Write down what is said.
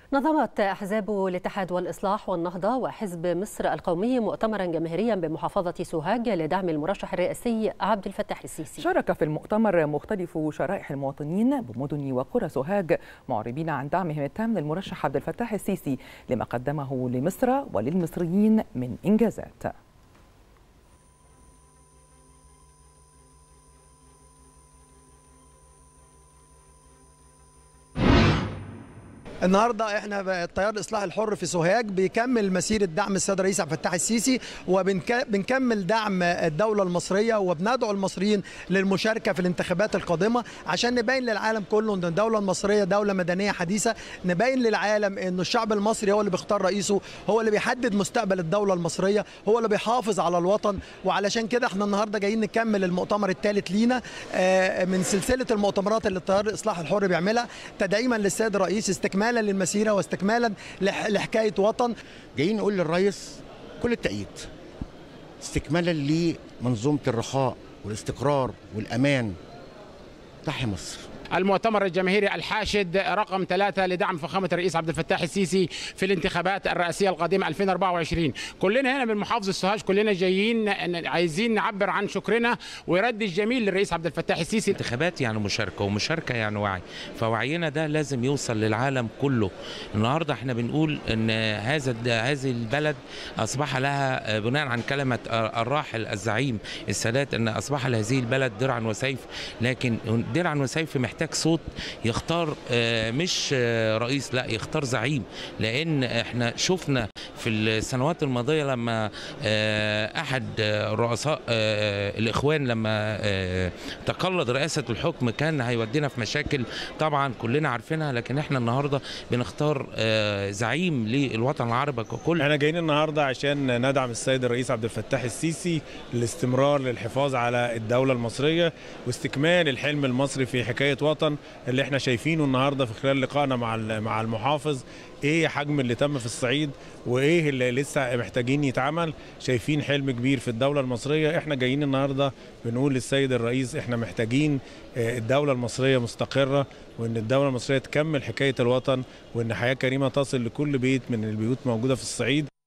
نظمت أحزاب الاتحاد والإصلاح والنهضة وحزب مصر القومي مؤتمرا جماهيريا بمحافظة سوهاج لدعم المرشح الرئاسي عبد الفتاح السيسي شارك في المؤتمر مختلف شرائح المواطنين بمدن وقرى سوهاج معربين عن دعمهم التام للمرشح عبد الفتاح السيسي لما قدمه لمصر وللمصريين من إنجازات النهارده احنا التيار الاصلاح الحر في سوهاج بيكمل مسيره دعم السيد الرئيس عبد الفتاح السيسي وبنكمل دعم الدوله المصريه وبندعو المصريين للمشاركه في الانتخابات القادمه عشان نبين للعالم كله ان الدوله المصريه دوله مدنيه حديثه نبين للعالم ان الشعب المصري هو اللي بيختار رئيسه هو اللي بيحدد مستقبل الدوله المصريه هو اللي بيحافظ على الوطن وعلشان كده احنا النهارده جايين نكمل المؤتمر الثالث لينا من سلسله المؤتمرات اللي التيار الاصلاح الحر بيعملها تدعيما للسيد الرئيس استكمال استكمالا للمسيره واستكمالا لحكايه وطن جايين نقول للرئيس كل التأييد استكمالا لمنظومه الرخاء والاستقرار والامان تحيا مصر المؤتمر الجماهيري الحاشد رقم ثلاثة لدعم فخامة الرئيس عبد الفتاح السيسي في الانتخابات الرئاسية القادمة 2024 كلنا هنا من محافظة السوهاج كلنا جايين عايزين نعبر عن شكرنا ورد الجميل للرئيس عبد الفتاح السيسي انتخابات يعني مشاركة ومشاركة يعني وعي فوعينا ده لازم يوصل للعالم كله النهاردة احنا بنقول ان هذا هذه البلد أصبح لها بناء عن كلمة الراحل الزعيم السادات ان أصبح لهذه البلد درعا وسيف لكن درعا وسيف محتاج محتاج صوت يختار مش رئيس لا يختار زعيم لان احنا شفنا في السنوات الماضيه لما احد رؤساء الاخوان لما تقلد رئاسه الحكم كان هيودينا في مشاكل طبعا كلنا عارفينها لكن احنا النهارده بنختار زعيم للوطن العربي ككل احنا جايين النهارده عشان ندعم السيد الرئيس عبد الفتاح السيسي الاستمرار للحفاظ على الدوله المصريه واستكمال الحلم المصري في حكايه وطن اللي احنا شايفينه النهارده في خلال لقائنا مع مع المحافظ ايه حجم اللي تم في الصعيد وايه اللي لسه محتاجين يتعمل شايفين حلم كبير في الدوله المصريه احنا جايين النهارده بنقول للسيد الرئيس احنا محتاجين الدوله المصريه مستقره وان الدوله المصريه تكمل حكايه الوطن وان حياه كريمه تصل لكل بيت من البيوت موجوده في الصعيد